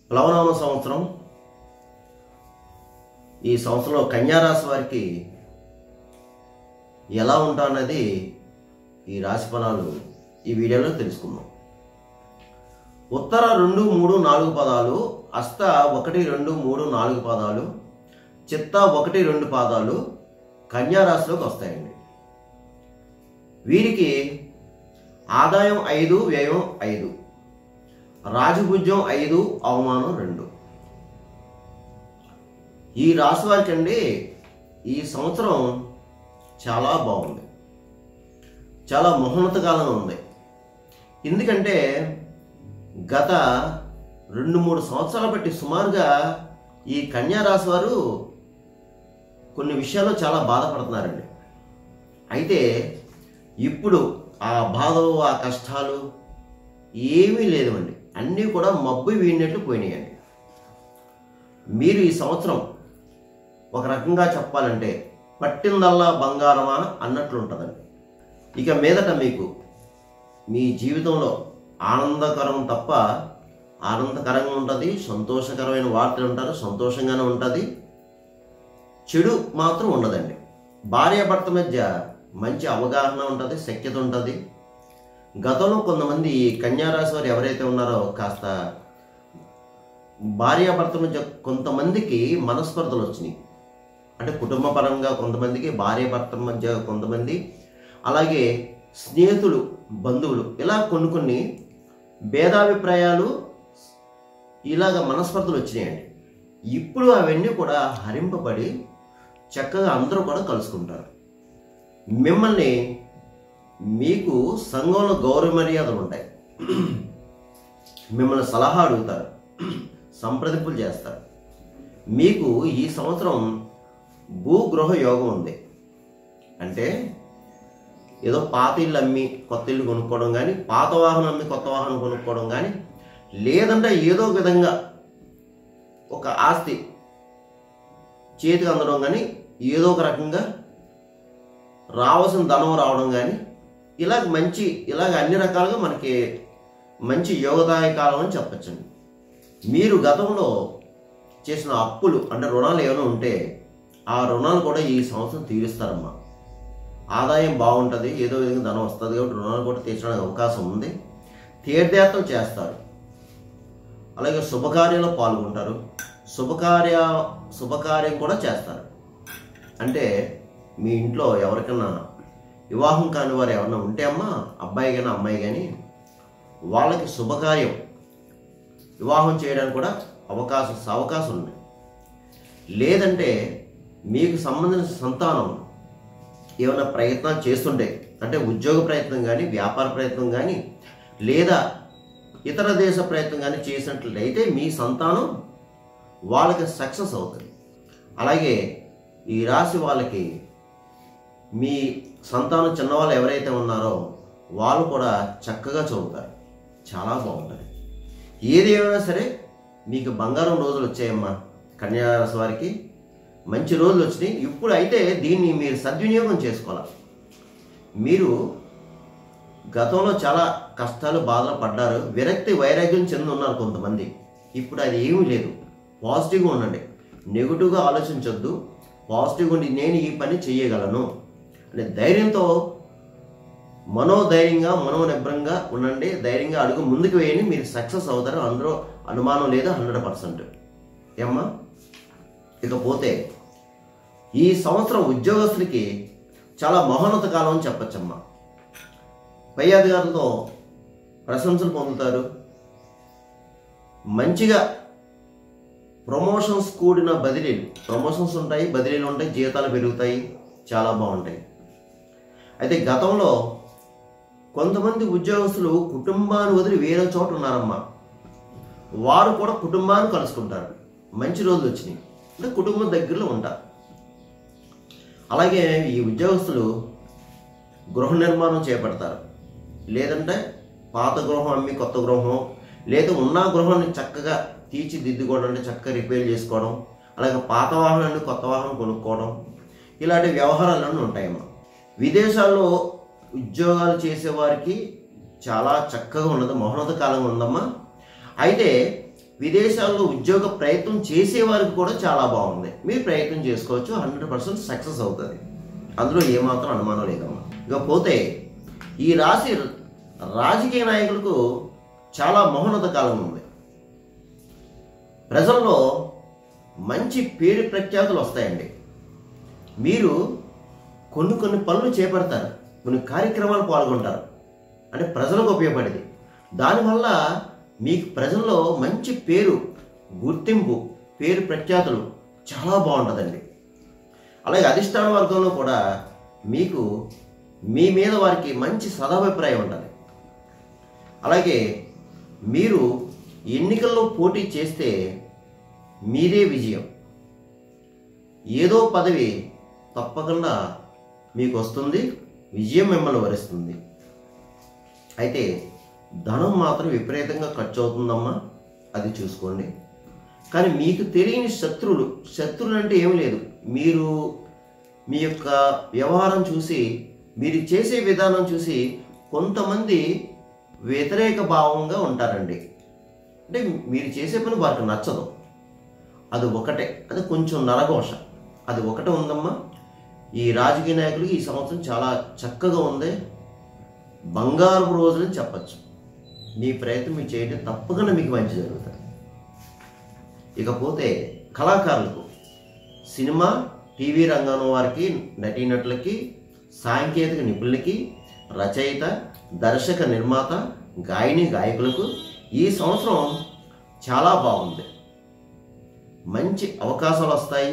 ప్లవనామ సంవత్సరం ఈ సంవత్సరంలో కన్యారాశి వారికి ఎలా ఉంటా అన్నది ఈ రాశి ఫలాలు ఈ వీడియోలో తెలుసుకుందాం ఉత్తర రెండు మూడు నాలుగు పదాలు అస్త ఒకటి రెండు మూడు నాలుగు పదాలు చిత్త ఒకటి రెండు పాదాలు కన్యారాశిలోకి వస్తాయండి వీరికి ఆదాయం ఐదు వ్యయం ఐదు రాజభుజ్యం ఐదు అవమానం రెండు ఈ రాశి వారికి అండి ఈ సంవత్సరం చాలా బాగుంది చాలా మహోన్నత కాలంగా ఉంది ఎందుకంటే గత రెండు మూడు సంవత్సరాల బట్టి సుమారుగా ఈ కన్యా రాశి వారు కొన్ని విషయాల్లో చాలా బాధపడుతున్నారండి అయితే ఇప్పుడు ఆ బాధలు ఆ కష్టాలు ఏమీ లేదండి అన్నీ కూడా మబ్బు వీడినట్లు పోయినాయండి మీరు ఈ సంవత్సరం ఒక రకంగా చెప్పాలంటే పట్టిందల్లా బంగారమా అన్నట్లు ఉంటుందండి ఇక మీదట మీకు మీ జీవితంలో ఆనందకరం తప్ప ఆనందకరంగా ఉంటుంది సంతోషకరమైన వార్తలు ఉంటారు సంతోషంగానే ఉంటుంది చెడు మాత్రం ఉండదండి భార్యాభర్త మధ్య మంచి అవగాహన ఉంటుంది శక్యత ఉంటుంది గతంలో కొంతమంది కన్యారాశి వారు ఎవరైతే ఉన్నారో కాస్త భార్యాభర్త మధ్య కొంతమందికి మనస్పర్ధలు వచ్చినాయి అంటే కుటుంబ పరంగా కొంతమందికి భార్యాభర్త మధ్య కొంతమంది అలాగే స్నేహితులు బంధువులు ఇలా కొన్ని కొన్ని భేదాభిప్రాయాలు ఇలాగ మనస్పర్ధలు వచ్చినాయండి ఇప్పుడు అవన్నీ కూడా హరింపబడి చక్కగా అందరూ కూడా కలుసుకుంటారు మిమ్మల్ని మీకు సంఘంలో గౌరవ మర్యాదలు ఉంటాయి మిమ్మల్ని సలహా అడుగుతారు సంప్రదింపులు చేస్తారు మీకు ఈ సంవత్సరం భూగృహ యోగం ఉంది అంటే ఏదో పాత ఇల్లు అమ్మి కొత్త ఇల్లు కొనుక్కోవడం కానీ పాత వాహనం అమ్మి కొత్త వాహనం కొనుక్కోవడం కానీ లేదంటే ఏదో ఒక విధంగా ఒక ఆస్తి చేతికి అందడం కానీ ఏదో ఒక రకంగా రావాల్సిన ధనం రావడం కానీ ఇలాగ మంచి ఇలాగ అన్ని రకాలుగా మనకి మంచి యోగదాయ కాలం అని చెప్పచ్చండి మీరు గతంలో చేసిన అప్పులు అంటే రుణాలు ఏమైనా ఉంటే ఆ రుణాలు కూడా ఈ సంవత్సరం తీరుస్తారమ్మా ఆదాయం బాగుంటుంది ఏదో విధంగా ధనం వస్తుంది కాబట్టి రుణాలు కూడా తీర్చడానికి అవకాశం ఉంది తీర్థయాత్రలు చేస్తారు అలాగే శుభకార్యంలో పాల్గొంటారు శుభకార్య శుభకార్యం కూడా చేస్తారు అంటే మీ ఇంట్లో ఎవరికైనా వివాహం కాని వారు ఎవరైనా ఉంటే అమ్మా అబ్బాయి కానీ అమ్మాయి కానీ వాళ్ళకి శుభకార్యం వివాహం చేయడానికి కూడా అవకాశం అవకాశం ఉంది లేదంటే మీకు సంబంధించిన సంతానం ఏమైనా ప్రయత్నాలు చేస్తుంటే అంటే ఉద్యోగ ప్రయత్నం కానీ వ్యాపార ప్రయత్నం కానీ లేదా ఇతర దేశ ప్రయత్నం కానీ చేసినట్లయితే మీ సంతానం వాళ్ళకి సక్సెస్ అవుతుంది అలాగే ఈ రాశి వాళ్ళకి మీ సంతానం చిన్నవాళ్ళు ఎవరైతే ఉన్నారో వాళ్ళు కూడా చక్కగా చదువుతారు చాలా బాగుంటుంది ఏది ఏమైనా సరే మీకు బంగారం రోజులు వచ్చాయమ్మా కన్యారాశి వారికి మంచి రోజులు వచ్చినాయి ఇప్పుడు అయితే దీన్ని మీరు సద్వినియోగం చేసుకోవాలి మీరు గతంలో చాలా కష్టాలు బాధలు పడ్డారు విరక్తి వైరాగ్యం చెంది ఉన్నారు కొంతమంది ఇప్పుడు అది ఏమీ లేదు పాజిటివ్గా ఉండండి నెగిటివ్గా ఆలోచించొద్దు పాజిటివ్గా ఉండి నేను ఈ పని చేయగలను అంటే ధైర్యంతో మనోధైర్యంగా మనోనిబ్రంగా ఉండండి ధైర్యంగా అడుగు ముందుకు వేయండి మీరు సక్సెస్ అవుతారు అందులో అనుమానం లేదు హండ్రెడ్ పర్సెంట్ ఏమ్మా ఇకపోతే ఈ సంవత్సరం ఉద్యోగస్తులకి చాలా మహోన్నత కాలం అని చెప్పచ్చమ్మా పై అధికారులతో ప్రశంసలు పొందుతారు మంచిగా ప్రమోషన్స్ కూడిన బదిలీలు ప్రమోషన్స్ ఉంటాయి బదిలీలు ఉంటాయి జీతాలు పెరుగుతాయి చాలా బాగుంటాయి అయితే గతంలో కొంతమంది ఉద్యోగస్తులు కుటుంబాన్ని వదిలి వేరే చోట ఉన్నారమ్మా వారు కూడా కుటుంబాన్ని కలుసుకుంటారు మంచి రోజులు వచ్చినాయి అంటే కుటుంబం దగ్గరలో ఉంటారు అలాగే ఈ ఉద్యోగస్తులు గృహ నిర్మాణం చేపడతారు లేదంటే పాత గృహం అమ్మి కొత్త గృహం లేదా ఉన్న గృహాన్ని చక్కగా తీర్చిదిద్దుకోవడం అంటే చక్కగా రిపేర్ చేసుకోవడం అలాగే పాత వాహనాన్ని కొత్త వాహనం కొనుక్కోవడం ఇలాంటి వ్యవహారాలన్నీ ఉంటాయమ్మా విదేశాల్లో ఉద్యోగాలు చేసేవారికి చాలా చక్కగా ఉన్నది మహోన్నత కాలంగా ఉందమ్మా అయితే విదేశాల్లో ఉద్యోగ ప్రయత్నం చేసే వారికి కూడా చాలా బాగుంది మీరు ప్రయత్నం చేసుకోవచ్చు హండ్రెడ్ పర్సెంట్ సక్సెస్ అవుతుంది అందులో ఏమాత్రం అనుమానం లేదమ్మా ఇక పోతే ఈ రాశి రాజకీయ నాయకులకు చాలా మహోన్నత కాలం ఉంది ప్రజల్లో మంచి పేరు ప్రఖ్యాతులు వస్తాయండి మీరు కొన్ని కొన్ని పనులు చేపడతారు కొన్ని కార్యక్రమాలు పాల్గొంటారు అంటే ప్రజలకు ఉపయోగపడేది దానివల్ల మీకు ప్రజల్లో మంచి పేరు గుర్తింపు పేరు ప్రఖ్యాతులు చాలా బాగుంటుందండి అలాగే అధిష్టాన వర్గంలో కూడా మీకు మీ మీద వారికి మంచి సదాభిప్రాయం ఉంటుంది అలాగే మీరు ఎన్నికల్లో పోటీ చేస్తే మీదే విజయం ఏదో పదవి తప్పకుండా మీకు వస్తుంది విజయం మిమ్మల్ని వరిస్తుంది అయితే ధనం మాత్రం విపరీతంగా ఖర్చు అవుతుందమ్మా అది చూసుకోండి కానీ మీకు తెలియని శత్రువులు శత్రువులు అంటే ఏమి లేదు మీరు మీ యొక్క వ్యవహారం చూసి మీరు చేసే విధానం చూసి కొంతమంది వ్యతిరేక భావంగా ఉంటారండి అంటే మీరు చేసే పని వారికి నచ్చదు అది ఒకటే అది కొంచెం నరఘోష అది ఒకటే ఉందమ్మా ఈ రాజకీయ నాయకులకి ఈ సంవత్సరం చాలా చక్కగా ఉంది బంగారు రోజులని చెప్పచ్చు మీ ప్రయత్నం మీరు చేయడం తప్పకుండా మీకు మంచి జరుగుతుంది ఇకపోతే కళాకారులకు సినిమా టీవీ రంగం వారికి నటీనటులకి సాంకేతిక నిపుణులకి రచయిత దర్శక నిర్మాత గాయని గాయకులకు ఈ సంవత్సరం చాలా బాగుంది మంచి అవకాశాలు వస్తాయి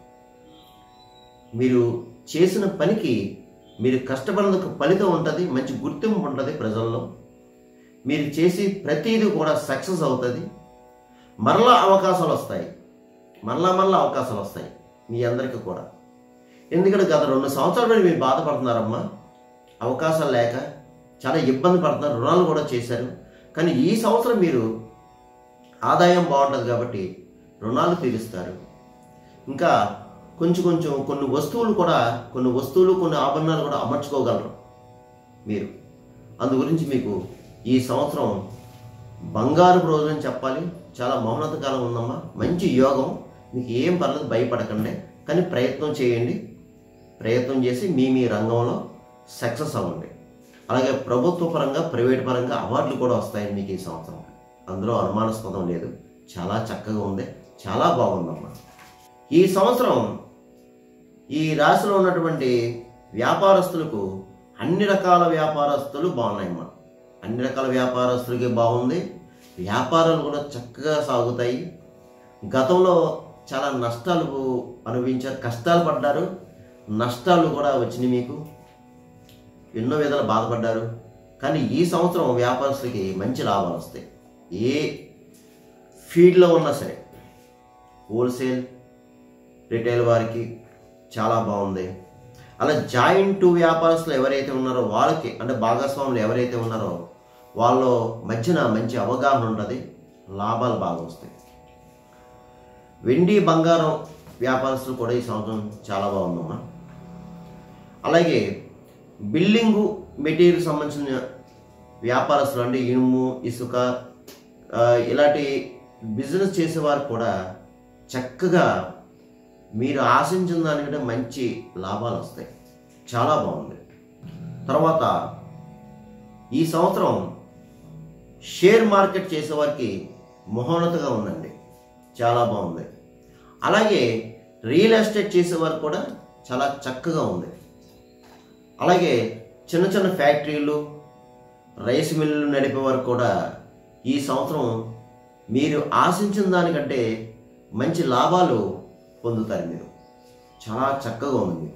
మీరు చేసిన పనికి మీరు కష్టపడినందుకు ఫలితం ఉంటుంది మంచి గుర్తింపు ఉంటుంది ప్రజల్లో మీరు చేసి ప్రతిదీ కూడా సక్సెస్ అవుతుంది మరలా అవకాశాలు వస్తాయి మరలా మరలా అవకాశాలు వస్తాయి మీ అందరికీ కూడా ఎందుకంటే గత రెండు సంవత్సరాల నుండి మీరు బాధపడుతున్నారమ్మా అవకాశాలు లేక చాలా ఇబ్బంది పడుతున్నారు రుణాలు కూడా చేశారు కానీ ఈ సంవత్సరం మీరు ఆదాయం బాగుంటుంది కాబట్టి రుణాలు తీరుస్తారు ఇంకా కొంచెం కొంచెం కొన్ని వస్తువులు కూడా కొన్ని వస్తువులు కొన్ని ఆభరణాలు కూడా అమర్చుకోగలరు మీరు అందు గురించి మీకు ఈ సంవత్సరం బంగారు రోజు అని చెప్పాలి చాలా మౌనత కాలం ఉందమ్మా మంచి యోగం మీకు ఏం పర్లేదు భయపడకండి కానీ ప్రయత్నం చేయండి ప్రయత్నం చేసి మీ మీ రంగంలో సక్సెస్ అవ్వండి అలాగే ప్రభుత్వ పరంగా ప్రైవేట్ పరంగా అవార్డులు కూడా వస్తాయి మీకు ఈ సంవత్సరం అందులో అనుమానాస్పదం లేదు చాలా చక్కగా ఉంది చాలా బాగుందమ్మా ఈ సంవత్సరం ఈ రాశిలో ఉన్నటువంటి వ్యాపారస్తులకు అన్ని రకాల వ్యాపారస్తులు బాగున్నాయమ్మా అన్ని రకాల వ్యాపారస్తులకి బాగుంది వ్యాపారాలు కూడా చక్కగా సాగుతాయి గతంలో చాలా నష్టాలు అనుభవించారు కష్టాలు పడ్డారు నష్టాలు కూడా వచ్చినాయి మీకు ఎన్నో విధాలు బాధపడ్డారు కానీ ఈ సంవత్సరం వ్యాపారస్తులకి మంచి లాభాలు వస్తాయి ఏ ఫీల్డ్లో ఉన్నా సరే హోల్సేల్ రిటైల్ వారికి చాలా బాగుంది అలా జాయింట్ వ్యాపారస్తులు ఎవరైతే ఉన్నారో వాళ్ళకి అంటే భాగస్వాములు ఎవరైతే ఉన్నారో వాళ్ళ మధ్యన మంచి అవగాహన ఉంటుంది లాభాలు బాగా వస్తాయి వెండి బంగారం వ్యాపారస్తులు కూడా ఈ సంవత్సరం చాలా బాగుందమ్మా అలాగే బిల్డింగు మెటీరియల్ సంబంధించిన వ్యాపారస్తులు అంటే ఇనుము ఇసుక ఆ, ఇలాంటి బిజినెస్ చేసేవారు కూడా చక్కగా మీరు ఆశించిన దానికంటే మంచి లాభాలు వస్తాయి చాలా బాగుంది తర్వాత ఈ సంవత్సరం షేర్ మార్కెట్ చేసేవారికి మహోన్నతగా ఉందండి చాలా బాగుంది అలాగే రియల్ ఎస్టేట్ చేసేవారు కూడా చాలా చక్కగా ఉంది అలాగే చిన్న చిన్న ఫ్యాక్టరీలు రైస్ మిల్లులు నడిపేవారు కూడా ఈ సంవత్సరం మీరు ఆశించిన దానికంటే మంచి లాభాలు పొందుతారు మీరు చాలా చక్కగా ఉంది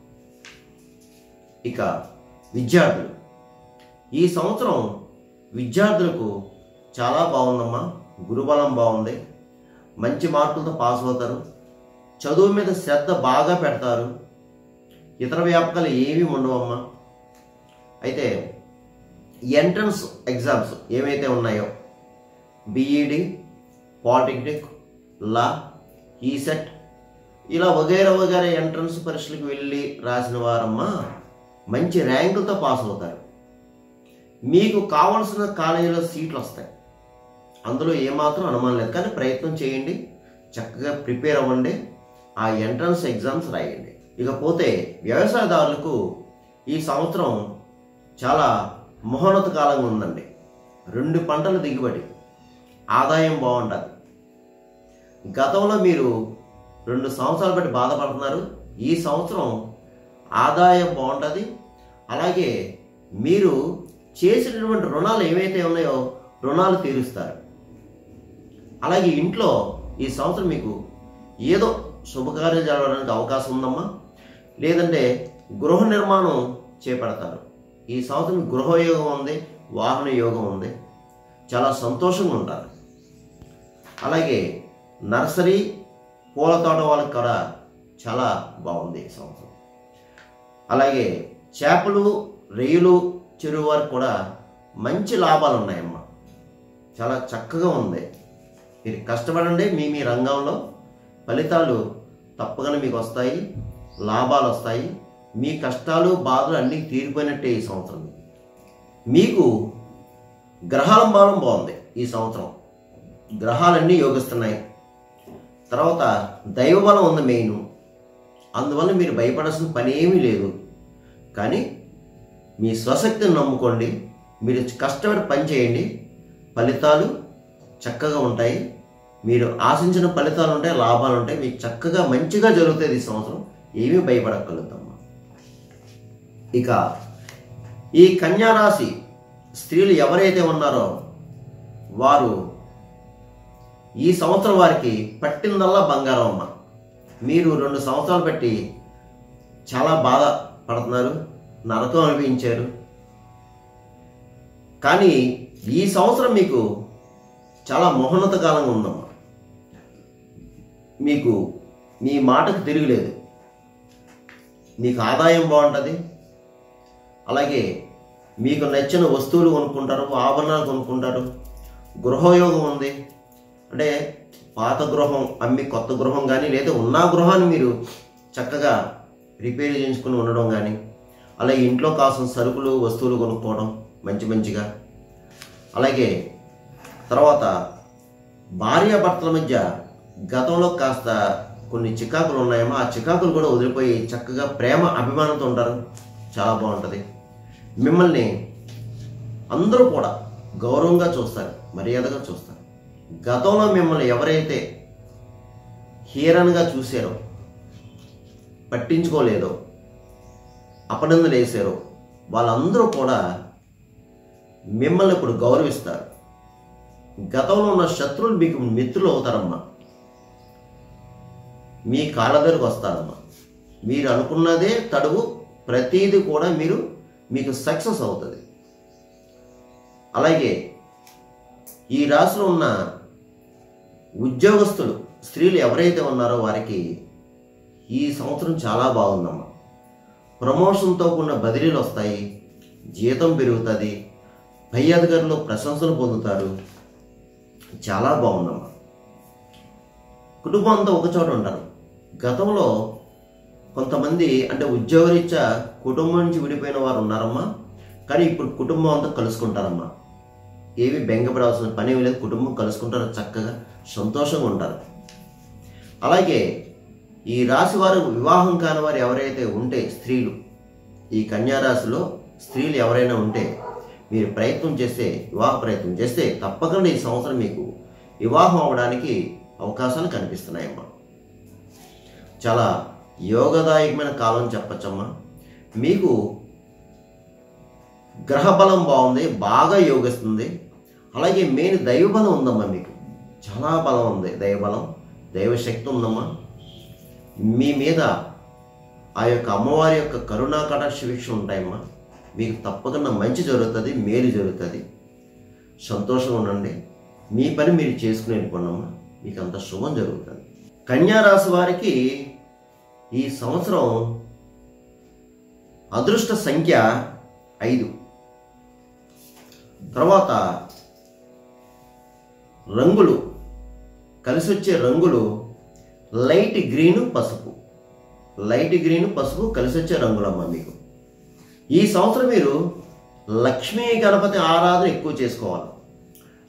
ఇక విద్యార్థులు ఈ సంవత్సరం విద్యార్థులకు చాలా బాగుందమ్మా గురుబలం బాగుంది మంచి మార్కులతో పాస్ అవుతారు చదువు మీద శ్రద్ధ బాగా పెడతారు ఇతర వ్యాపకాలు ఏమీ ఉండవమ్మా అయితే ఎంట్రన్స్ ఎగ్జామ్స్ ఏవైతే ఉన్నాయో బిఈడి పాలిటెక్నిక్ లా ఈసెట్ ఇలా వగైరా వగైరా ఎంట్రన్స్ పరీక్షలకు వెళ్ళి రాసిన వారమ్మా మంచి ర్యాంకులతో పాస్ అవుతారు మీకు కావలసిన కాలేజీలో సీట్లు వస్తాయి అందులో ఏమాత్రం అనుమానం లేదు కానీ ప్రయత్నం చేయండి చక్కగా ప్రిపేర్ అవ్వండి ఆ ఎంట్రన్స్ ఎగ్జామ్స్ రాయండి ఇకపోతే వ్యవసాయదారులకు ఈ సంవత్సరం చాలా మహోన్నత కాలంగా ఉందండి రెండు పంటల దిగుబడి ఆదాయం బాగుంటుంది గతంలో మీరు రెండు సంవత్సరాలు బట్టి బాధపడుతున్నారు ఈ సంవత్సరం ఆదాయం బాగుంటుంది అలాగే మీరు చేసినటువంటి రుణాలు ఏవైతే ఉన్నాయో రుణాలు తీరుస్తారు అలాగే ఇంట్లో ఈ సంవత్సరం మీకు ఏదో శుభకార్యం జరగడానికి అవకాశం ఉందమ్మా లేదంటే గృహ నిర్మాణం చేపడతారు ఈ సంవత్సరం గృహయోగం ఉంది వాహన యోగం ఉంది చాలా సంతోషంగా ఉంటారు అలాగే నర్సరీ పూల తోట వాళ్ళకి కూడా చాలా బాగుంది ఈ సంవత్సరం అలాగే చేపలు రొయ్యలు చెరువు వారికి కూడా మంచి లాభాలు ఉన్నాయమ్మా చాలా చక్కగా ఉంది మీరు కష్టపడండి మీ మీ రంగంలో ఫలితాలు తప్పగానే మీకు వస్తాయి లాభాలు వస్తాయి మీ కష్టాలు బాధలు అన్నీ తీరిపోయినట్టే ఈ సంవత్సరం మీకు గ్రహాల బలం బాగుంది ఈ సంవత్సరం గ్రహాలన్నీ యోగిస్తున్నాయి తర్వాత దైవబలం ఉంది మెయిన్ అందువల్ల మీరు భయపడాల్సిన పని ఏమీ లేదు కానీ మీ స్వశక్తిని నమ్ముకోండి మీరు కష్టపడి పని చేయండి ఫలితాలు చక్కగా ఉంటాయి మీరు ఆశించిన ఫలితాలు ఉంటాయి లాభాలు ఉంటాయి మీకు చక్కగా మంచిగా జరుగుతుంది ఈ సంవత్సరం ఏమీ భయపడక్కర్లేదమ్మా ఇక ఈ కన్యారాశి స్త్రీలు ఎవరైతే ఉన్నారో వారు ఈ సంవత్సరం వారికి పట్టిందల్లా బంగారం అమ్మ మీరు రెండు సంవత్సరాలు బట్టి చాలా బాధ పడుతున్నారు నరకం అనిపించారు కానీ ఈ సంవత్సరం మీకు చాలా మహోన్నత కాలంగా ఉందమ్మా మీకు మీ మాటకు తిరుగులేదు మీకు ఆదాయం బాగుంటుంది అలాగే మీకు నచ్చిన వస్తువులు కొనుక్కుంటారు ఆభరణాలు కొనుక్కుంటారు గృహయోగం ఉంది అంటే పాత గృహం అమ్మి కొత్త గృహం కానీ లేదా ఉన్న గృహాన్ని మీరు చక్కగా రిపేర్ చేయించుకుని ఉండడం కానీ అలాగే ఇంట్లో కావాల్సిన సరుకులు వస్తువులు కొనుక్కోవడం మంచి మంచిగా అలాగే తర్వాత భార్యాభర్తల మధ్య గతంలో కాస్త కొన్ని చికాకులు ఉన్నాయేమో ఆ చికాకులు కూడా వదిలిపోయి చక్కగా ప్రేమ అభిమానంతో ఉంటారు చాలా బాగుంటుంది మిమ్మల్ని అందరూ కూడా గౌరవంగా చూస్తారు మర్యాదగా చూస్తారు గతంలో మిమ్మల్ని ఎవరైతే హీరన్గా చూసారో పట్టించుకోలేదో అపనందలు వేసారో వాళ్ళందరూ కూడా మిమ్మల్ని ఇప్పుడు గౌరవిస్తారు గతంలో ఉన్న శత్రువులు మీకు మిత్రులు అవుతారమ్మా మీ కాళ్ళ దగ్గరకు వస్తారమ్మా మీరు అనుకున్నదే తడువు ప్రతీది కూడా మీరు మీకు సక్సెస్ అవుతుంది అలాగే ఈ రాశిలో ఉన్న ఉద్యోగస్తులు స్త్రీలు ఎవరైతే ఉన్నారో వారికి ఈ సంవత్సరం చాలా బాగుందమ్మా ప్రమోషన్తో కూడిన బదిలీలు వస్తాయి జీతం పెరుగుతుంది పై అధికారులు ప్రశంసలు పొందుతారు చాలా బాగుందమ్మా కుటుంబం అంతా ఒక చోట ఉంటారు గతంలో కొంతమంది అంటే ఉద్యోగరీత్యా కుటుంబం నుంచి విడిపోయిన వారు ఉన్నారమ్మా కానీ ఇప్పుడు కుటుంబం అంతా కలుసుకుంటారమ్మా ఏమి బెంగపడాల్సిన పని ఏమీ లేదు కుటుంబం కలుసుకుంటారు చక్కగా సంతోషంగా ఉంటారు అలాగే ఈ రాశి వారు వివాహం కాని వారు ఎవరైతే ఉంటే స్త్రీలు ఈ కన్యా రాశిలో స్త్రీలు ఎవరైనా ఉంటే మీరు ప్రయత్నం చేస్తే వివాహ ప్రయత్నం చేస్తే తప్పకుండా ఈ సంవత్సరం మీకు వివాహం అవడానికి అవకాశాలు కనిపిస్తున్నాయమ్మా చాలా యోగదాయకమైన కాలం చెప్పచ్చమ్మా మీకు గ్రహ బలం బాగుంది బాగా యోగిస్తుంది అలాగే మెయిన్ దైవబలం ఉందమ్మా మీకు చాలా బలం ఉంది దైవబలం దైవశక్తి ఉందమ్మా మీ మీద ఆ యొక్క అమ్మవారి యొక్క కరుణా కటాక్ష వీక్ష ఉంటాయమ్మా మీకు తప్పకుండా మంచి జరుగుతుంది మేలు జరుగుతుంది సంతోషంగా ఉండండి మీ పని మీరు చేసుకుని వెళ్ళిపోండమ్మా మీకు అంత శుభం జరుగుతుంది కన్యా రాశి వారికి ఈ సంవత్సరం అదృష్ట సంఖ్య ఐదు తర్వాత రంగులు కలిసి వచ్చే రంగులు లైట్ గ్రీను పసుపు లైట్ గ్రీను పసుపు కలిసి వచ్చే రంగులమ్మ మీకు ఈ సంవత్సరం మీరు లక్ష్మీ గణపతి ఆరాధన ఎక్కువ చేసుకోవాలి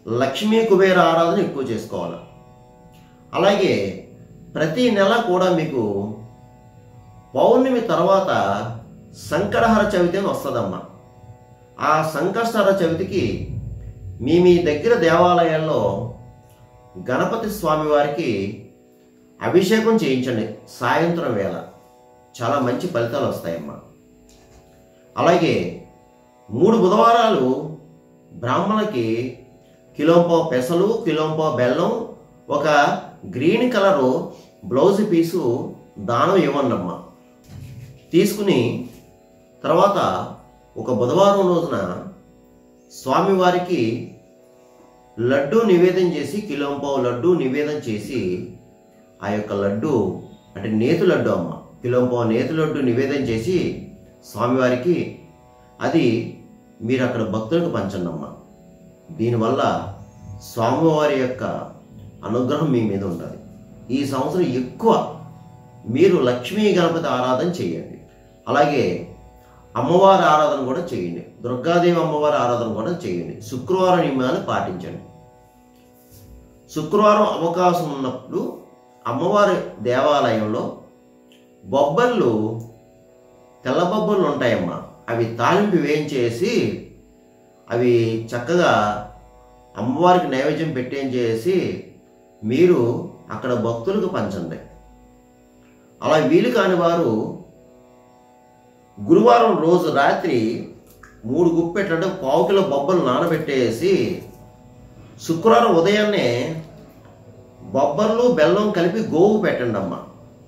లక్ష్మీ కుబేర ఆరాధన ఎక్కువ చేసుకోవాలి అలాగే ప్రతి నెల కూడా మీకు పౌర్ణమి తర్వాత సంకటహర చవితి అని వస్తుందమ్మా ఆ సంకష్టహర చవితికి మీ మీ దగ్గర దేవాలయాల్లో గణపతి స్వామి వారికి అభిషేకం చేయించండి సాయంత్రం వేళ చాలా మంచి ఫలితాలు వస్తాయమ్మా అలాగే మూడు బుధవారాలు బ్రాహ్మణులకి కిలోంపో పెసలు కిలోంపో బెల్లం ఒక గ్రీన్ కలరు బ్లౌజ్ పీసు దానం ఇవ్వండమ్మా తీసుకుని తర్వాత ఒక బుధవారం రోజున స్వామివారికి లడ్డు నివేదన చేసి కిలోంపావు లడ్డు నివేదన చేసి ఆ యొక్క లడ్డు అంటే నేతి లడ్డు అమ్మ కిలోంపావు నేతి లడ్డు నివేదన చేసి స్వామివారికి అది మీరు అక్కడ భక్తులకు పంచండి అమ్మ దీనివల్ల స్వామివారి యొక్క అనుగ్రహం మీ మీద ఉంటుంది ఈ సంవత్సరం ఎక్కువ మీరు లక్ష్మీ గణపతి ఆరాధన చేయండి అలాగే అమ్మవారి ఆరాధన కూడా చేయండి దుర్గాదేవి అమ్మవారి ఆరాధన కూడా చేయండి శుక్రవారం నియమాలు పాటించండి శుక్రవారం అవకాశం ఉన్నప్పుడు అమ్మవారి దేవాలయంలో బొబ్బర్లు తెల్ల బొబ్బర్లు ఉంటాయమ్మా అవి తాలింపు వేయించేసి అవి చక్కగా అమ్మవారికి నైవేద్యం పెట్టేంచేసి మీరు అక్కడ భక్తులకు పంచండి అలా వీలు కాని వారు గురువారం రోజు రాత్రి మూడు గుప్పెట్లంటే పావు కిలో బొబ్బలు నానబెట్టేసి శుక్రవారం ఉదయాన్నే బొబ్బర్లు బెల్లం కలిపి గోవు పెట్టండి అమ్మ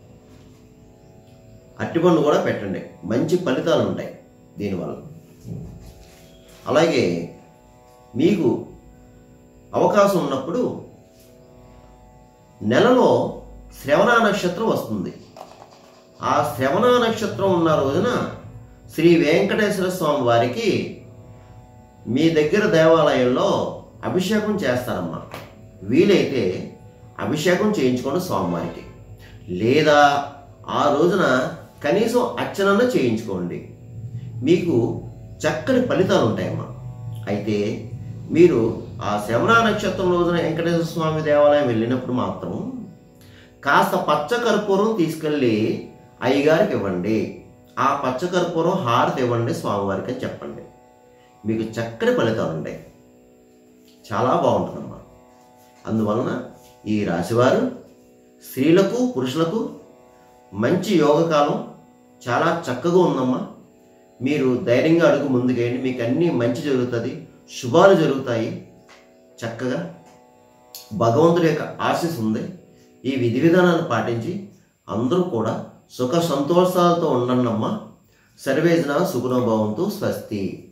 అట్టిపండు కూడా పెట్టండి మంచి ఫలితాలు ఉంటాయి దీనివల్ల అలాగే మీకు అవకాశం ఉన్నప్పుడు నెలలో శ్రవణ నక్షత్రం వస్తుంది ఆ శ్రవణ నక్షత్రం ఉన్న రోజున శ్రీ వెంకటేశ్వర స్వామి వారికి మీ దగ్గర దేవాలయంలో అభిషేకం చేస్తారమ్మా వీలైతే అభిషేకం చేయించుకోండి స్వామివారికి లేదా ఆ రోజున కనీసం అర్చనన చేయించుకోండి మీకు చక్కని ఫలితాలు ఉంటాయమ్మా అయితే మీరు ఆ శ్రవణ నక్షత్రం రోజున వెంకటేశ్వర స్వామి దేవాలయం వెళ్ళినప్పుడు మాత్రం కాస్త పచ్చ కర్పూరం తీసుకెళ్ళి అయ్యగారికి ఇవ్వండి ఆ పచ్చ కర్పూరం హారతి ఇవ్వండి స్వామివారికి అని చెప్పండి మీకు చక్కని ఫలితాలు ఉంటాయి చాలా బాగుంటుందమ్మా అందువలన ఈ రాశివారు స్త్రీలకు పురుషులకు మంచి యోగకాలం చాలా చక్కగా ఉందమ్మా మీరు ధైర్యంగా అడుగు ముందుకేయండి మీకు అన్నీ మంచి జరుగుతుంది శుభాలు జరుగుతాయి చక్కగా భగవంతుడి యొక్క ఆశీస్ ఉంది ఈ విధి విధానాన్ని పాటించి అందరూ కూడా సుఖ సంతోషాలతో ఉండండి అమ్మా సర్వేజన సుగుణభావంతో స్వస్తి